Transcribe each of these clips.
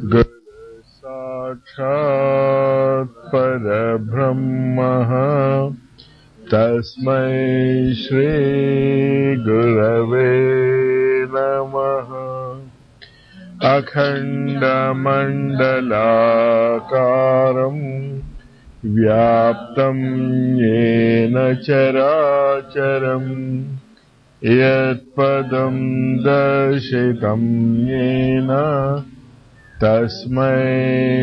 गुरु साक्षात् परब्रह्मः तस्मै श्रीगुरवे नमः अखण्डमण्डलाकारम् व्याप्तम् येन चराचरम् यत्पदम् दर्शितम् येन तस्मै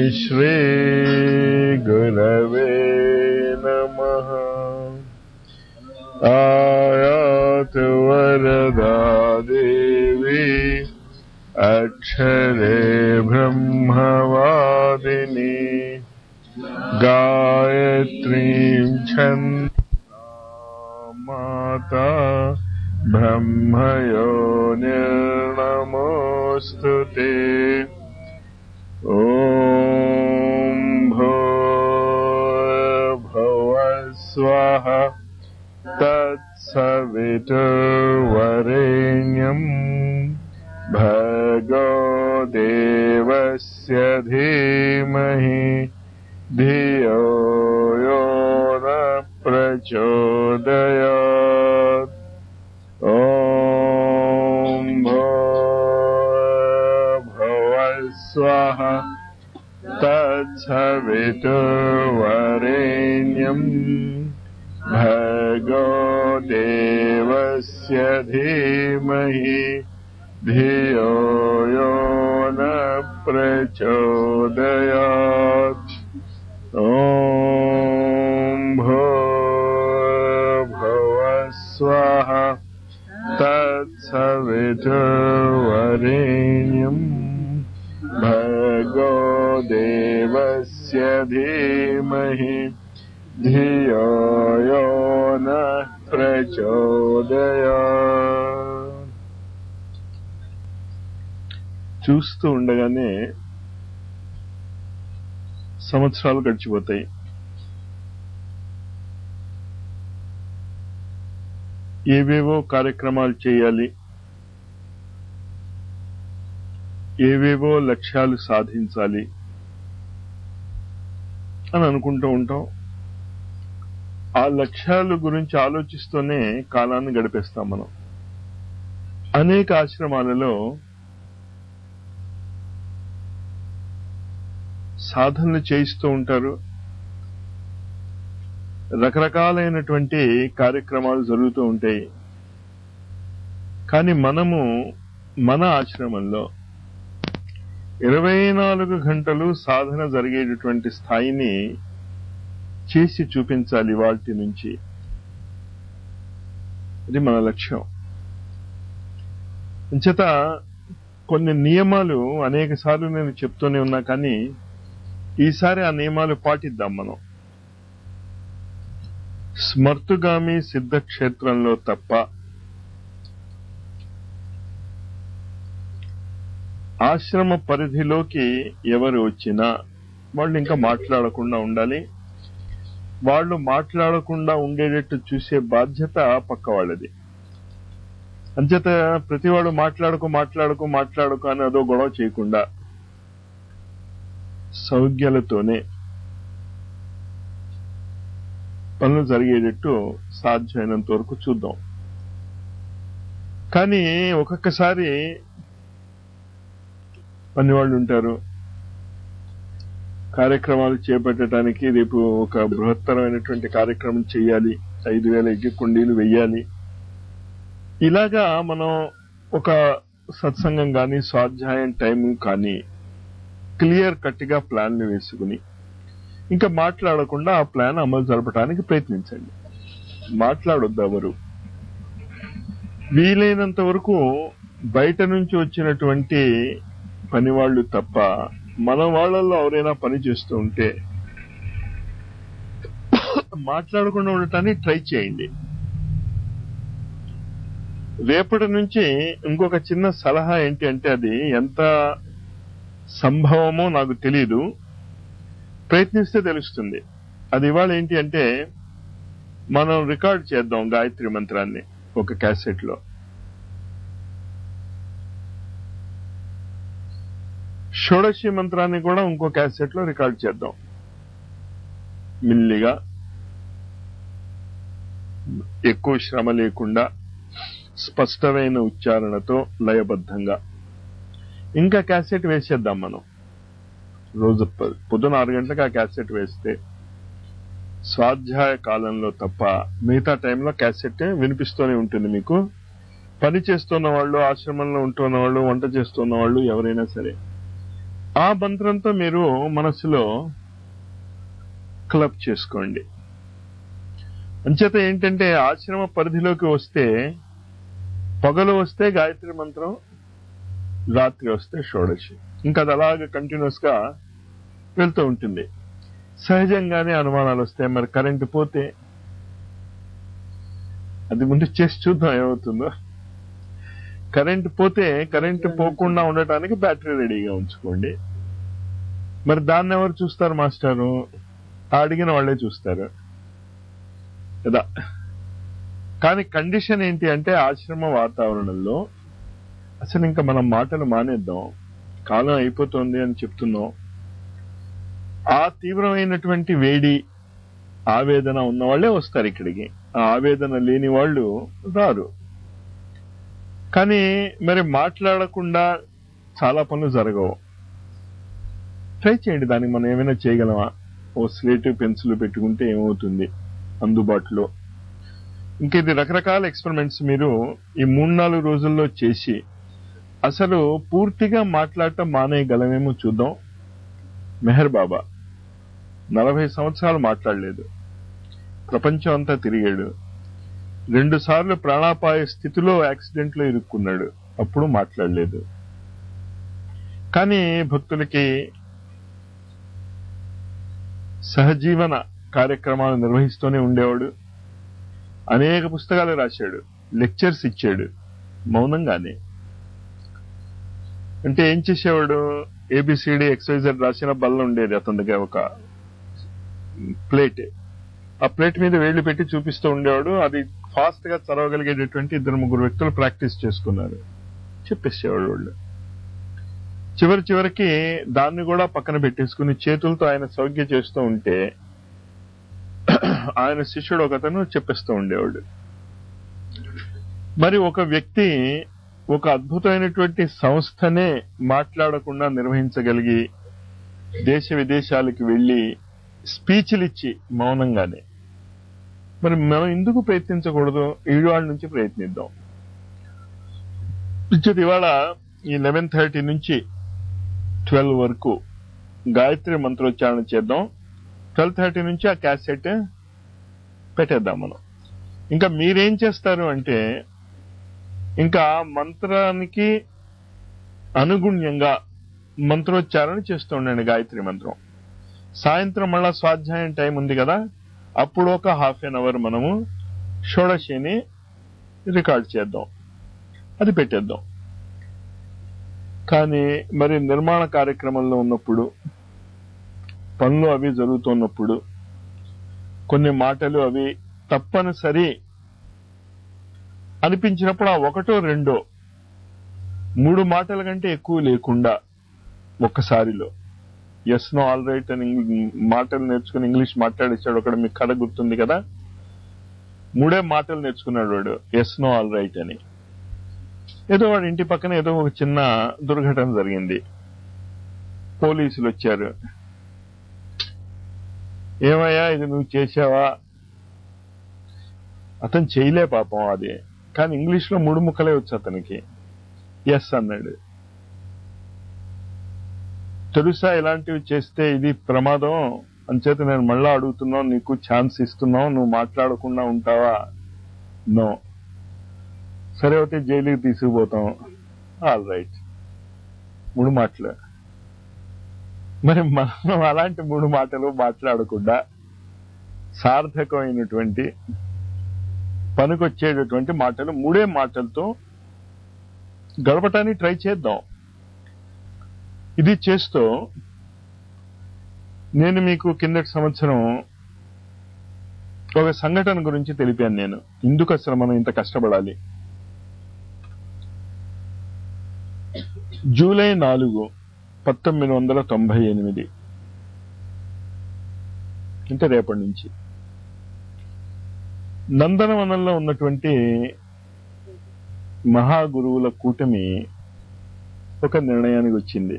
श्रीगुरवे नमः आयातु वरदा देवी अक्षरे ब्रह्मवादिनी गायत्रीं छन्दा माता ब्रह्मयो निर्णमोऽस्तु ते ॐ भूर्भुवः स्वः तत्सवितुर्वरेण्यम् भगो देवस्य धीमहि धियो यो न प्रचोदयात् ॐ भूर्भुवः स्वः तत्सवितुर्वरेण्यम् भगो देवस्य धीमहि धियो यो न प्रचोदयात् ॐ भूर्भुवः स्वः तत्सवितुर्वरेण्यम् भगो देवस्य धीमहि धियो यो न ప్రచోదయాత్ చూస్తూ ఉండగానే సంవత్సరాలు గడిచిపోతాయి ఏవేవో కార్యక్రమాలు చేయాలి ఏవేవో లక్ష్యాలు సాధించాలి అని అనుకుంటూ ఉంటాం ఆ లక్ష్యాల గురించి ఆలోచిస్తూనే కాలాన్ని గడిపేస్తాం మనం అనేక ఆశ్రమాలలో సాధనలు చేయిస్తూ ఉంటారు రకరకాలైనటువంటి కార్యక్రమాలు జరుగుతూ ఉంటాయి కానీ మనము మన ఆశ్రమంలో ఇరవై నాలుగు గంటలు సాధన జరిగేటటువంటి స్థాయిని చేసి చూపించాలి వాటి నుంచి ఇది మన లక్ష్యం అంచేత కొన్ని నియమాలు అనేక సార్లు నేను చెప్తూనే ఉన్నా కానీ ఈసారి ఆ నియమాలు పాటిద్దాం మనం స్మర్తుగామి సిద్ధక్షేత్రంలో తప్ప ఆశ్రమ పరిధిలోకి ఎవరు వచ్చినా వాళ్ళు ఇంకా మాట్లాడకుండా ఉండాలి వాళ్ళు మాట్లాడకుండా ఉండేటట్టు చూసే బాధ్యత పక్క వాళ్ళది అంచేత ప్రతివాడు మాట్లాడుకో మాట్లాడుకో మాట్లాడుకో అని అదో గొడవ చేయకుండా సౌజ్ఞలతోనే పనులు జరిగేటట్టు సాధ్యమైనంత వరకు చూద్దాం కానీ ఒక్కొక్కసారి పనివాళ్ళు ఉంటారు కార్యక్రమాలు చేపట్టడానికి రేపు ఒక బృహత్తరమైనటువంటి కార్యక్రమం చేయాలి ఐదు వేల ఎగ్గి కుండీలు వెయ్యాలి ఇలాగా మనం ఒక సత్సంగం కానీ స్వాధ్యాయం టైం కానీ క్లియర్ కట్ గా ప్లాన్లు వేసుకుని ఇంకా మాట్లాడకుండా ఆ ప్లాన్ అమలు జరపడానికి ప్రయత్నించండి మాట్లాడొద్దు ఎవరు వీలైనంత వరకు బయట నుంచి వచ్చినటువంటి పని వాళ్ళు తప్ప మన వాళ్ళల్లో ఎవరైనా పని చేస్తూ ఉంటే మాట్లాడకుండా ఉండటానికి ట్రై చేయండి రేపటి నుంచి ఇంకొక చిన్న సలహా ఏంటి అంటే అది ఎంత సంభవమో నాకు తెలియదు ప్రయత్నిస్తే తెలుస్తుంది అది ఇవాళ ఏంటి అంటే మనం రికార్డ్ చేద్దాం గాయత్రి మంత్రాన్ని ఒక క్యాసెట్ లో షోడశి మంత్రాన్ని కూడా ఇంకో క్యాసెట్ లో రికార్డ్ చేద్దాం మిల్లిగా ఎక్కువ శ్రమ లేకుండా స్పష్టమైన ఉచ్చారణతో లయబద్ధంగా ఇంకా క్యాసెట్ వేసేద్దాం మనం రోజు ప- పొద్దున ఆరు గంటలకు ఆ క్యాసెట్ వేస్తే స్వాధ్యాయ కాలంలో తప్ప మిగతా టైంలో క్యాసెట్ వినిపిస్తూనే ఉంటుంది మీకు పని చేస్తున్న వాళ్ళు ఆశ్రమంలో ఉంటున్న వాళ్ళు వంట చేస్తున్న వాళ్ళు ఎవరైనా సరే ఆ మంత్రంతో మీరు మనసులో క్లబ్ చేసుకోండి అంచేత ఏంటంటే ఆశ్రమ పరిధిలోకి వస్తే పగలు వస్తే గాయత్రి మంత్రం రాత్రి వస్తే షోడశి ఇంకా అది అలాగే కంటిన్యూస్ గా వెళ్తూ ఉంటుంది సహజంగానే అనుమానాలు వస్తాయి మరి కరెంటు పోతే అది ముందు చేసి చూద్దాం ఏమవుతుందో కరెంటు పోతే కరెంటు పోకుండా ఉండటానికి బ్యాటరీ రెడీగా ఉంచుకోండి మరి దాన్ని ఎవరు చూస్తారు మాస్టారు ఆ అడిగిన వాళ్ళే చూస్తారు కదా కానీ కండిషన్ ఏంటి అంటే ఆశ్రమ వాతావరణంలో అసలు ఇంకా మనం మాటలు మానేద్దాం కాలం అయిపోతుంది అని చెప్తున్నాం ఆ తీవ్రమైనటువంటి వేడి ఆవేదన ఉన్న వాళ్ళే వస్తారు ఇక్కడికి ఆ ఆవేదన లేని వాళ్ళు రారు కానీ మరి మాట్లాడకుండా చాలా పనులు జరగవు ట్రై చేయండి దానికి మనం ఏమైనా చేయగలమా ఓ స్లేట్ పెన్సిల్ పెట్టుకుంటే ఏమవుతుంది అందుబాటులో ఇంకా ఇది రకరకాల ఎక్స్పెరిమెంట్స్ మీరు ఈ మూడు నాలుగు రోజుల్లో చేసి అసలు పూర్తిగా మాట్లాడటం మానేయగలమేమో చూద్దాం మెహర్ బాబా నలభై సంవత్సరాలు మాట్లాడలేదు ప్రపంచం అంతా తిరిగాడు రెండు సార్లు ప్రాణాపాయ స్థితిలో యాక్సిడెంట్ లో ఇరుక్కున్నాడు అప్పుడు మాట్లాడలేదు కానీ భక్తులకి సహజీవన కార్యక్రమాలు నిర్వహిస్తూనే ఉండేవాడు అనేక పుస్తకాలు రాశాడు లెక్చర్స్ ఇచ్చాడు మౌనంగానే అంటే ఏం చేసేవాడు ఏబిసిడి ఎక్సైజెడ్ రాసిన బల్ల ఉండేది అతని దగ్గర ఒక ప్లేట్ ఆ ప్లేట్ మీద వేళ్లు పెట్టి చూపిస్తూ ఉండేవాడు అది ఫాస్ట్ గా చదవగలిగేటటువంటి ఇద్దరు ముగ్గురు వ్యక్తులు ప్రాక్టీస్ చేసుకున్నారు చెప్పేసేవాడు వాళ్ళు చివరి చివరికి దాన్ని కూడా పక్కన పెట్టేసుకుని చేతులతో ఆయన సౌజ్ఞ చేస్తూ ఉంటే ఆయన శిష్యుడు ఒకతను చెప్పేస్తూ ఉండేవాడు మరి ఒక వ్యక్తి ఒక అద్భుతమైనటువంటి సంస్థనే మాట్లాడకుండా నిర్వహించగలిగి దేశ విదేశాలకు వెళ్లి స్పీచ్లు ఇచ్చి మౌనంగానే మరి మనం ఎందుకు ప్రయత్నించకూడదు ఈడువాళ్ళ నుంచి ప్రయత్నిద్దాం ఇచ్చేది ఇవాళ ఈ లెవెన్ థర్టీ నుంచి ట్వెల్వ్ వరకు గాయత్రి మంత్రోచ్చారణ చేద్దాం ట్వెల్వ్ థర్టీ నుంచి ఆ క్యాసెట్ పెట్టేద్దాం మనం ఇంకా మీరేం చేస్తారు అంటే ఇంకా మంత్రానికి అనుగుణ్యంగా మంత్రోచ్చారణ చేస్తూ ఉండండి గాయత్రి మంత్రం సాయంత్రం మళ్ళా స్వాధ్యాయం టైం ఉంది కదా అప్పుడు ఒక హాఫ్ అన్ అవర్ మనము షోడశిని రికార్డ్ చేద్దాం అది పెట్టేద్దాం కానీ మరి నిర్మాణ కార్యక్రమంలో ఉన్నప్పుడు పనులు అవి జరుగుతున్నప్పుడు కొన్ని మాటలు అవి తప్పనిసరి అనిపించినప్పుడు ఆ ఒకటో రెండో మూడు మాటల కంటే ఎక్కువ లేకుండా ఒక్కసారిలో ఎస్ నో ఆల్ రైట్ అని ఇంగ్- మాటలు నేర్చుకుని ఇంగ్లీష్ మాట్లాడేశాడు ఒకడు మీకు కథ గుర్తుంది కదా మూడే మాటలు నేర్చుకున్నాడు వాడు ఎస్ నో ఆల్ రైట్ అని ఏదో వాడి ఇంటి పక్కన ఏదో ఒక చిన్న దుర్ఘటన జరిగింది పోలీసులు వచ్చారు ఏమయ్యా ఇది నువ్వు చేసావా అతను చేయలే పాపం అది కానీ ఇంగ్లీష్ లో మూడు ముక్కలే వచ్చు అతనికి ఎస్ అన్నాడు తెలుసా ఇలాంటివి చేస్తే ఇది ప్రమాదం అంచేత నేను మళ్ళా అడుగుతున్నావు నీకు ఛాన్స్ ఇస్తున్నావు నువ్వు మాట్లాడకుండా ఉంటావా నో సరే అయితే జైలుకి తీసుకుపోతాం ఆల్ రైట్ మూడు మాటలు మరి మనం అలాంటి మూడు మాటలు మాట్లాడకుండా సార్థకమైనటువంటి పనికొచ్చేటటువంటి మాటలు మూడే మాటలతో గడపటానికి ట్రై చేద్దాం ఇది చేస్తూ నేను మీకు కిందటి సంవత్సరం ఒక సంఘటన గురించి తెలిపాను నేను ఎందుకు అసలు మనం ఇంత కష్టపడాలి జూలై నాలుగు పంతొమ్మిది వందల తొంభై ఎనిమిది అంటే రేపటి నుంచి నందనవనంలో ఉన్నటువంటి మహాగురువుల కూటమి ఒక నిర్ణయానికి వచ్చింది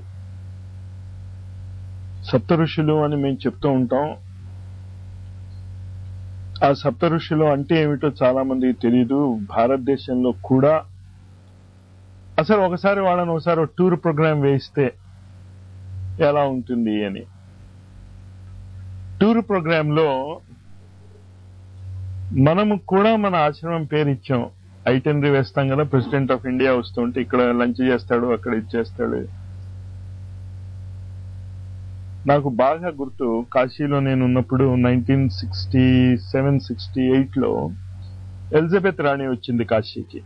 సప్త ఋషులు అని మేము చెప్తూ ఉంటాం ఆ సప్త ఋషులు అంటే ఏమిటో చాలా మందికి తెలియదు భారతదేశంలో కూడా అసలు ఒకసారి వాళ్ళని ఒకసారి ఒక టూర్ ప్రోగ్రామ్ వేయిస్తే ఎలా ఉంటుంది అని టూర్ ప్రోగ్రామ్ లో మనము కూడా మన ఆశ్రమం పేరు ఇచ్చాం ఐటెనరీ వేస్తాం కదా ప్రెసిడెంట్ ఆఫ్ ఇండియా వస్తుంటే ఇక్కడ లంచ్ చేస్తాడు అక్కడ ఇచ్చేస్తాడు నాకు బాగా గుర్తు కాశీలో నేను ఉన్నప్పుడు nineteen sixty seven sixty eight లో ఎలిజబెత్ రాణి వచ్చింది కాశీకి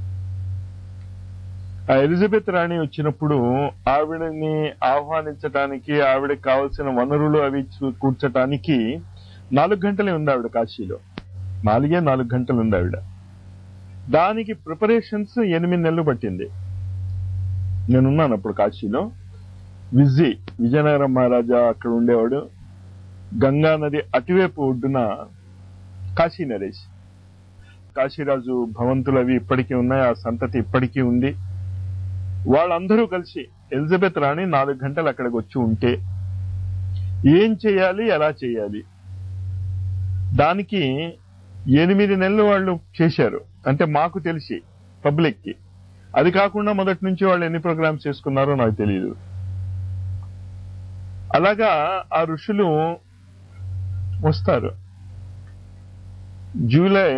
ఆ ఎలిజబెత్ రాణి వచ్చినప్పుడు ఆవిడని ఆహ్వానించటానికి ఆవిడకి కావలసిన వనరులు అవి చూ- కూర్చటానికి నాలుగు గంటలే ఉంది ఆవిడ కాశీలో నాలుగే నాలుగు గంటలు ఉంది ఆవిడ దానికి ప్రిపరేషన్స్ ఎనిమిది నెలలు పట్టింది నేనున్నాను అప్పుడు కాశీలో విజి విజయనగరం మహారాజా అక్కడ ఉండేవాడు గంగా నది అటువైపు ఒడ్డున కాశీ నరేష్ కాశీరాజు భవంతులు అవి ఇప్పటికీ ఉన్నాయి ఆ సంతతి ఇప్పటికీ ఉంది వాళ్ళందరూ కలిసి ఎలిజబెత్ రాణి నాలుగు గంటలు అక్కడికి వచ్చి ఉంటే ఏం చేయాలి ఎలా చేయాలి దానికి ఎనిమిది నెలలు వాళ్ళు చేశారు అంటే మాకు తెలిసి పబ్లిక్ కి అది కాకుండా మొదటి నుంచి వాళ్ళు ఎన్ని ప్రోగ్రామ్స్ చేసుకున్నారో నాకు తెలియదు అలాగా ఆ ఋషులు వస్తారు జూలై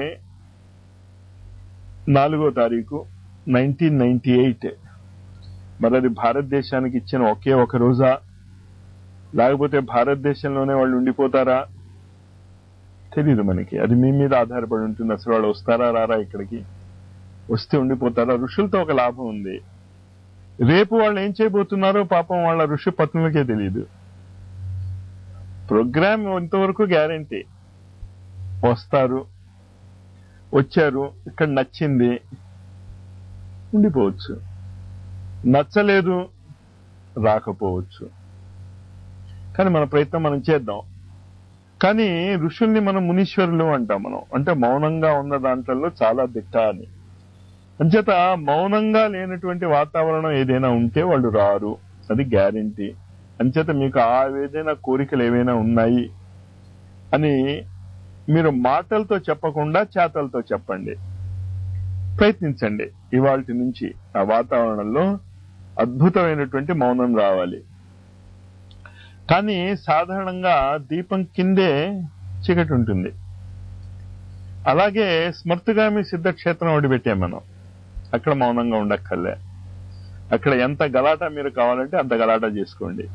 నాలుగో తారీఖు నైన్టీన్ నైన్టీ ఎయిట్ మరి అది భారతదేశానికి ఇచ్చిన ఒకే ఒక రోజా లేకపోతే భారతదేశంలోనే వాళ్ళు ఉండిపోతారా తెలియదు మనకి అది మీ మీద ఆధారపడి ఉంటుంది అసలు వాళ్ళు వస్తారా రారా ఇక్కడికి వస్తే ఉండిపోతారా ఋషులతో ఒక లాభం ఉంది రేపు వాళ్ళు ఏం చేయబోతున్నారో పాపం వాళ్ళ ఋషి పత్నులకే తెలియదు ప్రోగ్రామ్ ఇంతవరకు గ్యారంటీ వస్తారు వచ్చారు ఇక్కడ నచ్చింది ఉండిపోవచ్చు నచ్చలేదు రాకపోవచ్చు కానీ మన ప్రయత్నం మనం చేద్దాం కానీ ఋషుల్ని మనం మునీశ్వరులు అంటాం మనం అంటే మౌనంగా ఉన్న దాంట్లో చాలా దిట్ట అని అంచేత మౌనంగా లేనటువంటి వాతావరణం ఏదైనా ఉంటే వాళ్ళు రారు అది గ్యారంటీ అంచేత మీకు ఆ ఏదైనా కోరికలు ఏవైనా ఉన్నాయి అని మీరు మాటలతో చెప్పకుండా చేతలతో చెప్పండి ప్రయత్నించండి ఇవాళ నుంచి ఆ వాతావరణంలో అద్భుతమైనటువంటి మౌనం రావాలి కానీ సాధారణంగా దీపం కిందే చీకటి ఉంటుంది అలాగే స్మర్తిగామి సిద్ధక్షేత్రం ఒకటి పెట్టాం మనం అక్కడ మౌనంగా ఉండక్కర్లే అక్కడ ఎంత గలాట మీరు కావాలంటే అంత గలాట చేసుకోండి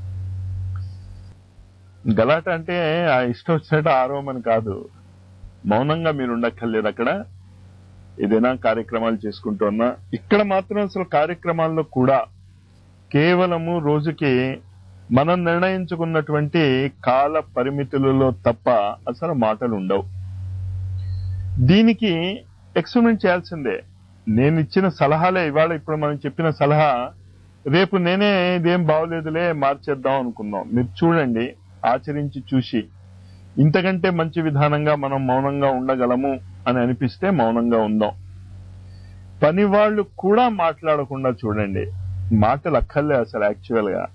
గలాట అంటే ఆ ఇష్టం వచ్చినట్టు ఆరోమని కాదు మౌనంగా మీరు ఉండక్కర్లేదు అక్కడ ఏదైనా కార్యక్రమాలు చేసుకుంటున్నా ఇక్కడ మాత్రం అసలు కార్యక్రమాల్లో కూడా కేవలము రోజుకి మనం నిర్ణయించుకున్నటువంటి కాల పరిమితులలో తప్ప అసలు మాటలు ఉండవు దీనికి ఎక్స్పెరిమెంట్ చేయాల్సిందే నేను ఇచ్చిన సలహాలే ఇవాళ ఇప్పుడు మనం చెప్పిన సలహా రేపు నేనే ఇదేం బాగోలేదులే మార్చేద్దాం అనుకుందాం మీరు చూడండి ఆచరించి చూసి ఇంతకంటే మంచి విధానంగా మనం మౌనంగా ఉండగలము అని అనిపిస్తే మౌనంగా ఉందాం పని వాళ్ళు కూడా మాట్లాడకుండా చూడండి మాటలు అక్కర్లే అసలు యాక్చువల్ గా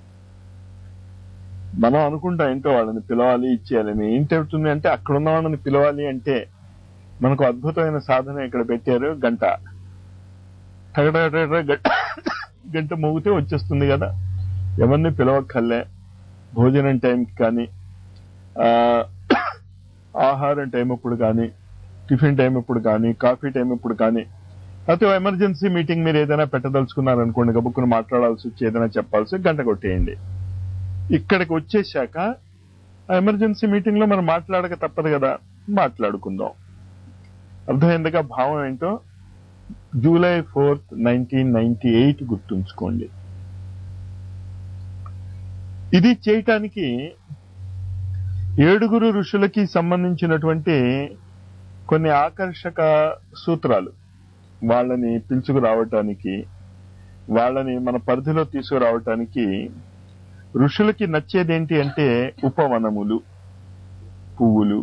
మనం అనుకుంటాం ఏంటో వాళ్ళని పిలవాలి ఇచ్చేయాలని ఏంటి అవుతుంది అంటే అక్కడ ఉన్న వాళ్ళని పిలవాలి అంటే మనకు అద్భుతమైన సాధన ఇక్కడ పెట్టారు గంట టగటగటగట గంట గంట మోగితే వచ్చేస్తుంది కదా ఎవరిని పిలవక్కర్లే భోజనం టైంకి కానీ ఆ, ఆహారం టైం అప్పుడు కానీ టిఫిన్ టైం అప్పుడు కానీ కాఫీ టైం అప్పుడు కానీ అయితే ఎమర్జెన్సీ మీటింగ్ మీరు ఏదైనా పెట్టదలుచుకున్నారనుకోండి గబుక్కుని మాట్లాడాల్సి వచ్చి ఏదైనా చెప్పాల్సి గంట కొట్టేయండి ఇక్కడికి వచ్చేసాక ఆ ఎమర్జెన్సీ మీటింగ్ లో మనం మాట్లాడక తప్పదు కదా మాట్లాడుకుందాం అర్థమైందిగా భావం ఏంటో July fourth nineteen ninety eight గుర్తుంచుకోండి ఇది చేయటానికి ఏడుగురు ఋషులకి సంబంధించినటువంటి కొన్ని ఆకర్షక సూత్రాలు వాళ్ళని పిలుచుకు రావటానికి వాళ్ళని మన పరిధిలో తీసుకురావటానికి ఋషులకి నచ్చేదేంటి అంటే ఉపవనములు పువ్వులు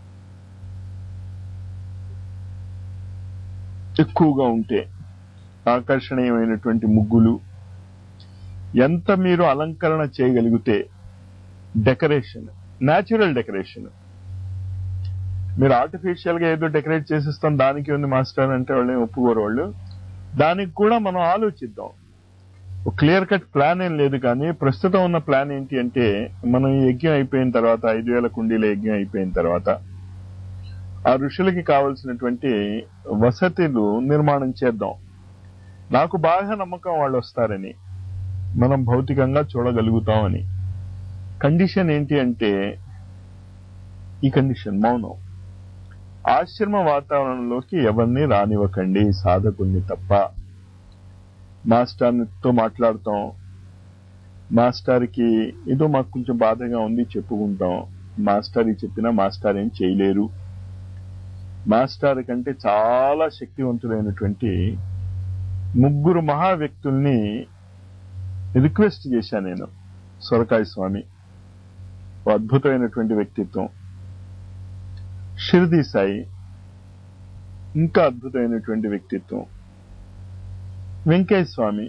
ఎక్కువగా ఉంటే ఆకర్షణీయమైనటువంటి ముగ్గులు ఎంత మీరు అలంకరణ చేయగలిగితే డెకరేషన్ న్యాచురల్ డెకరేషన్ మీరు ఆర్టిఫిషియల్ గా ఏదో డెకరేట్ చేసిస్తాం దానికి ఉంది మాస్టర్ అంటే వాళ్ళు ఏం ఒప్పుకోరు వాళ్ళు దానికి కూడా మనం ఆలోచిద్దాం క్లియర్ కట్ ప్లాన్ ఏం లేదు కానీ ప్రస్తుతం ఉన్న ప్లాన్ ఏంటి అంటే మనం ఈ యజ్ఞం అయిపోయిన తర్వాత ఐదు వేల కుండీల యజ్ఞం అయిపోయిన తర్వాత ఆ ఋషులకి కావలసినటువంటి వసతులు నిర్మాణం చేద్దాం నాకు బాగా నమ్మకం వాళ్ళు వస్తారని మనం భౌతికంగా చూడగలుగుతామని కండిషన్ ఏంటి అంటే ఈ కండిషన్ మౌనం ఆశ్రమ వాతావరణంలోకి ఎవరిని రానివ్వకండి సాధకుల్ని తప్ప మాస్టర్తో మాట్లాడతాం మాస్టర్కి ఏదో మాకు కొంచెం బాధగా ఉంది చెప్పుకుంటాం మాస్టర్ చెప్పినా మాస్టర్ ఏం చేయలేరు మాస్టర్ కంటే చాలా శక్తివంతులైనటువంటి ముగ్గురు మహా వ్యక్తుల్ని రిక్వెస్ట్ చేశాను నేను సొరకాయ స్వామి ఓ అద్భుతమైనటువంటి వ్యక్తిత్వం షిర్ది సాయి ఇంకా అద్భుతమైనటువంటి వ్యక్తిత్వం వెంకయ్య స్వామి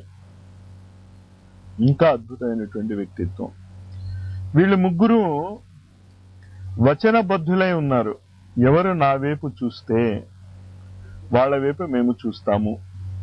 ఇంకా అద్భుతమైనటువంటి వ్యక్తిత్వం వీళ్ళు ముగ్గురు వచనబద్ధులై ఉన్నారు ఎవరు నా వైపు చూస్తే వాళ్ళ వైపు మేము చూస్తాము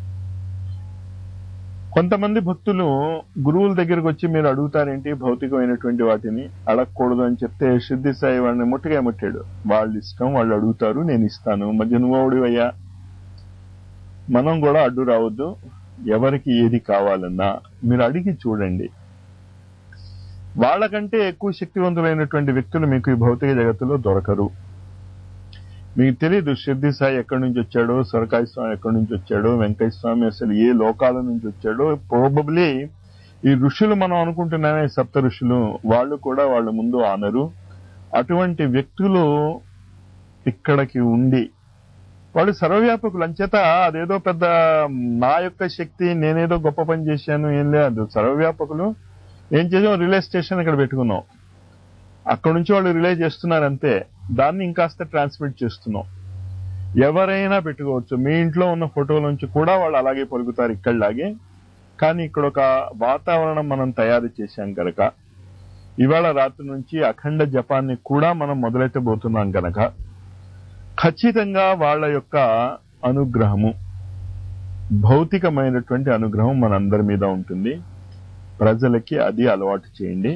కొంతమంది భక్తులు గురువుల దగ్గరకు వచ్చి మీరు అడుగుతారేంటి భౌతికమైనటువంటి వాటిని అడగకూడదు అని చెప్తే సిద్ధి సాయి వాడిని ముట్టగా ముట్టాడు వాళ్ళ ఇష్టం వాళ్ళు అడుగుతారు నేను ఇస్తాను మధ్య నువ్వుడు అయ్యా మనం కూడా అడ్డు రావద్దు ఎవరికి ఏది కావాలన్నా మీరు అడిగి చూడండి వాళ్ళకంటే ఎక్కువ శక్తివంతులైనటువంటి వ్యక్తులు మీకు ఈ భౌతిక జగత్తులో దొరకరు మీకు తెలియదు షిర్ది సాయి ఎక్కడి నుంచి వచ్చాడో సొరకాయ స్వామి ఎక్కడి నుంచి వచ్చాడో వెంకయ్య స్వామి అసలు ఏ లోకాల నుంచి వచ్చాడో ప్రోబబ్లీ ఈ ఋషులు మనం అనుకుంటున్నామే సప్త ఋషులు వాళ్ళు కూడా వాళ్ళ ముందు ఆనరు అటువంటి వ్యక్తులు ఇక్కడికి ఉండి వాళ్ళు సర్వవ్యాపకులు అంచేత అదేదో పెద్ద నా యొక్క శక్తి నేనేదో గొప్ప పని చేశాను ఏం లేదు సర్వవ్యాపకులు ఏం చేసాం రిలే స్టేషన్ ఇక్కడ పెట్టుకున్నాం అక్కడ నుంచి వాళ్ళు రిలే చేస్తున్నారు అంతే దాన్ని ఇంకాస్త ట్రాన్స్మిట్ చేస్తున్నాం ఎవరైనా పెట్టుకోవచ్చు మీ ఇంట్లో ఉన్న ఫోటోల నుంచి కూడా వాళ్ళు అలాగే పలుకుతారు ఇక్కడలాగే కానీ ఇక్కడ ఒక వాతావరణం మనం తయారు చేశాం కనుక ఇవాళ రాత్రి నుంచి అఖండ జపాన్ని కూడా మనం మొదలెట్టబోతున్నాం కనుక ఖచ్చితంగా వాళ్ళ యొక్క అనుగ్రహము భౌతికమైనటువంటి అనుగ్రహం మనందరి మీద ఉంటుంది ప్రజలకి అది అలవాటు చేయండి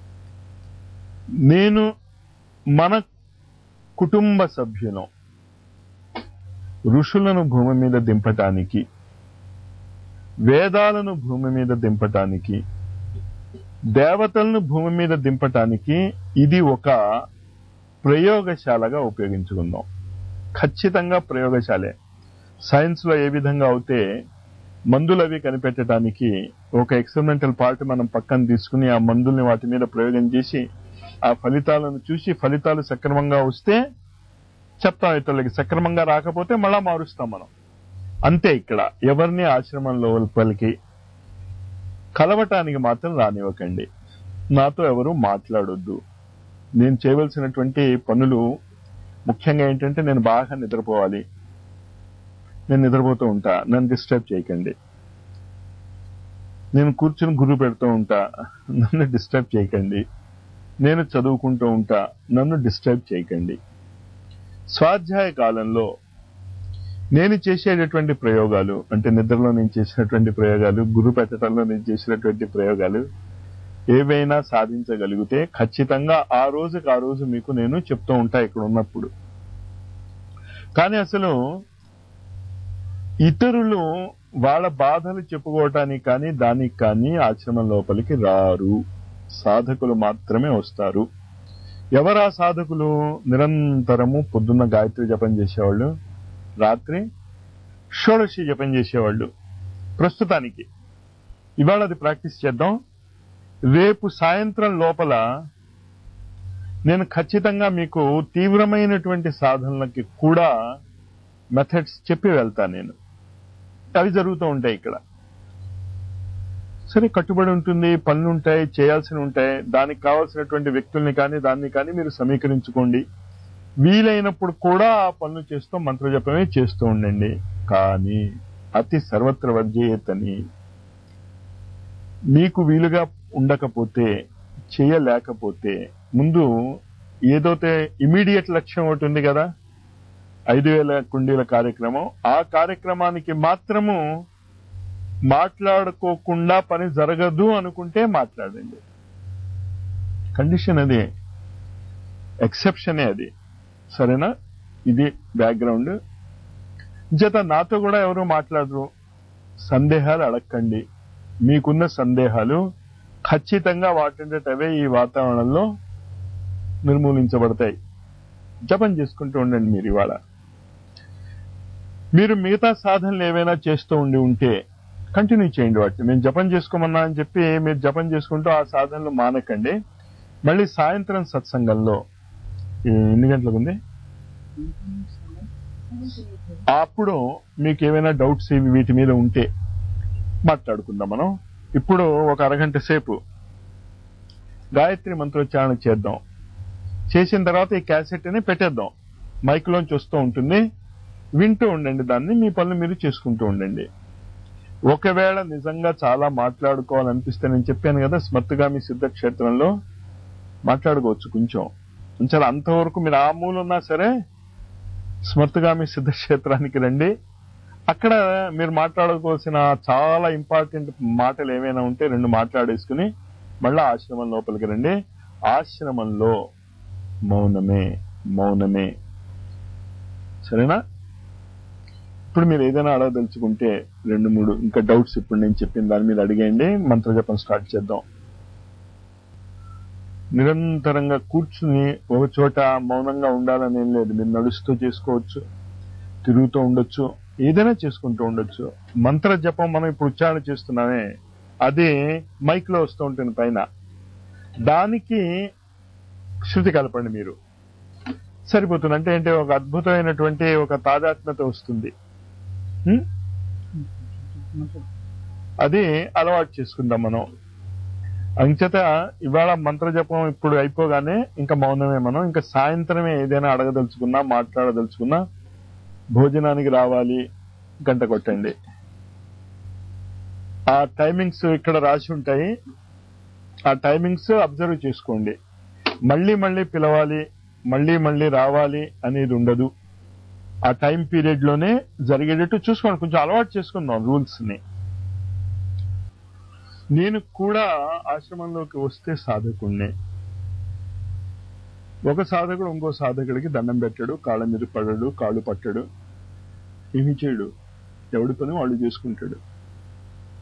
నేను మన కుటుంబ సభ్యులం ఋషులను భూమి మీద దింపటానికి వేదాలను భూమి మీద దింపటానికి దేవతలను భూమి మీద దింపటానికి ఇది ఒక ప్రయోగశాలగా ఉపయోగించుకుందాం ఖచ్చితంగా ప్రయోగశాలే సైన్స్ లో ఏ విధంగా అయితే మందులు అవి కనిపెట్టడానికి ఒక ఎక్స్పెరిమెంటల్ పార్ట్ మనం పక్కన తీసుకుని ఆ మందుల్ని వాటి మీద ప్రయోగం చేసి ఆ ఫలితాలను చూసి ఫలితాలు సక్రమంగా వస్తే చెప్తాం ఇతరులకి సక్రమంగా రాకపోతే మళ్ళా మారుస్తాం మనం అంతే ఇక్కడ ఎవరిని ఆశ్రమం లోపలికి కలవటానికి మాత్రం రానివ్వకండి నాతో ఎవరు మాట్లాడొద్దు నేను చేయవలసినటువంటి పనులు ముఖ్యంగా ఏంటంటే నేను బాగా నిద్రపోవాలి నేను నిద్రపోతూ ఉంటా నన్ను డిస్టర్బ్ చేయకండి నేను కూర్చుని గురువు పెడుతూ ఉంటా నన్ను డిస్టర్బ్ చేయకండి నేను చదువుకుంటూ ఉంటా నన్ను డిస్టర్బ్ చేయకండి స్వాధ్యాయ కాలంలో నేను చేసేటటువంటి ప్రయోగాలు అంటే నిద్రలో నేను చేసినటువంటి ప్రయోగాలు గురు పెట్టడంలో నేను చేసినటువంటి ప్రయోగాలు ఏవైనా సాధించగలిగితే ఖచ్చితంగా ఆ రోజుకి ఆ రోజు మీకు నేను చెప్తూ ఉంటా ఇక్కడ ఉన్నప్పుడు కానీ అసలు ఇతరులు వాళ్ళ బాధలు చెప్పుకోవటానికి కానీ దానికి కానీ ఆశ్రమం లోపలికి రారు సాధకులు మాత్రమే వస్తారు ఎవరా సాధకులు నిరంతరము పొద్దున్న గాయత్రి జపం చేసేవాళ్ళు రాత్రి షోడశి జపం చేసేవాళ్ళు ప్రస్తుతానికి ఇవాళ అది ప్రాక్టీస్ చేద్దాం రేపు సాయంత్రం లోపల నేను ఖచ్చితంగా మీకు తీవ్రమైనటువంటి సాధనలకి కూడా మెథడ్స్ చెప్పి వెళ్తాను నేను అవి జరుగుతూ ఉంటాయి ఇక్కడ సరే కట్టుబడి ఉంటుంది పనులు ఉంటాయి చేయాల్సి ఉంటాయి దానికి కావాల్సినటువంటి వ్యక్తుల్ని కానీ దాన్ని కానీ మీరు సమీకరించుకోండి వీలైనప్పుడు కూడా ఆ పనులు చేస్తూ మంత్రజపమే చేస్తూ ఉండండి కానీ అతి సర్వత్ర వర్జేయతని మీకు వీలుగా ఉండకపోతే చేయలేకపోతే ముందు ఏదైతే ఇమీడియట్ లక్ష్యం ఒకటి ఉంది కదా ఐదు వేల కుండీల కార్యక్రమం ఆ కార్యక్రమానికి మాత్రము మాట్లాడుకోకుండా పని జరగదు అనుకుంటే మాట్లాడండి కండిషన్ అది ఎక్సెప్షనే అది సరేనా ఇది బ్యాక్గ్రౌండ్ జత నాతో కూడా ఎవరు మాట్లాడరు సందేహాలు అడగండి మీకున్న సందేహాలు ఖచ్చితంగా వాటింటవే ఈ వాతావరణంలో నిర్మూలించబడతాయి జపం చేసుకుంటూ ఉండండి మీరు ఇవాళ మీరు మిగతా సాధనలు ఏవైనా చేస్తూ ఉండి ఉంటే కంటిన్యూ చేయండి వాటిని నేను జపం చేసుకోమన్నా అని చెప్పి మీరు జపం చేసుకుంటూ ఆ సాధనలు మానకండి మళ్ళీ సాయంత్రం సత్సంగంలో ఎన్ని గంటలకు ఉంది అప్పుడు మీకు ఏమైనా డౌట్స్ ఇవి వీటి మీద ఉంటే మాట్లాడుకుందాం మనం ఇప్పుడు ఒక అరగంట సేపు గాయత్రి మంత్రోచ్చారణ చేద్దాం చేసిన తర్వాత ఈ క్యాసెట్ ని పెట్టేద్దాం మైక్ లోంచి వస్తూ ఉంటుంది వింటూ ఉండండి దాన్ని మీ పనులు మీరు చేసుకుంటూ ఉండండి ఒకవేళ నిజంగా చాలా మాట్లాడుకోవాలనిపిస్తే నేను చెప్పాను కదా స్మర్తగామి సిద్ధ క్షేత్రంలో మాట్లాడుకోవచ్చు కొంచెం కొంచెం అంతవరకు మీరు ఆ మూలున్నా సరే స్మర్తగామి సిద్ధ క్షేత్రానికి రండి అక్కడ మీరు మాట్లాడుకోవాల్సిన చాలా ఇంపార్టెంట్ మాటలు ఏమైనా ఉంటే రెండు మాట్లాడేసుకుని మళ్ళా ఆశ్రమం లోపలికి రండి ఆశ్రమంలో మౌనమే మౌనమే సరేనా ఇప్పుడు మీరు ఏదైనా అడగదలుచుకుంటే రెండు మూడు ఇంకా డౌట్స్ ఇప్పుడు నేను చెప్పిన దాని మీద అడిగేయండి మంత్రజపం స్టార్ట్ చేద్దాం నిరంతరంగా కూర్చుని ఒక చోట మౌనంగా ఉండాలని ఏం లేదు మీరు నడుస్తూ చేసుకోవచ్చు తిరుగుతూ ఉండొచ్చు ఏదైనా చేసుకుంటూ ఉండొచ్చు మంత్ర జపం మనం ఇప్పుడు ఉచ్చారణ చేస్తున్నామే అది మైక్ లో వస్తూ ఉంటుంది పైన దానికి శృతి కలపండి మీరు సరిపోతుంది అంటే ఏంటి ఒక అద్భుతమైనటువంటి ఒక తాదాత్మ్యత వస్తుంది హ్మ్? అది అలవాటు చేసుకుందాం మనం అంచేత ఇవాళ మంత్ర జపం ఇప్పుడు అయిపోగానే ఇంకా మౌనమే మనం ఇంకా సాయంత్రమే ఏదైనా అడగదలుచుకున్నా మాట్లాడదలుచుకున్నా భోజనానికి రావాలి గంట కొట్టండి ఆ టైమింగ్స్ ఇక్కడ రాసి ఉంటాయి ఆ టైమింగ్స్ అబ్జర్వ్ చేసుకోండి మళ్ళీ మళ్ళీ పిలవాలి మళ్ళీ మళ్ళీ రావాలి అనేది ఉండదు ఆ టైం పీరియడ్ లోనే జరిగేటట్టు చూసుకోండి కొంచెం అలవాటు చేసుకుందాం రూల్స్ ని నేను కూడా ఆశ్రమంలోకి వస్తే సాధకుణ్ణే ఒక సాధకుడు ఇంకో సాధకుడికి దండం పెట్టాడు కాళ్ళ మీద పడడు కాళ్ళు పట్టడు ఏమి చేయడు ఎవడి పని వాళ్ళు చేసుకుంటాడు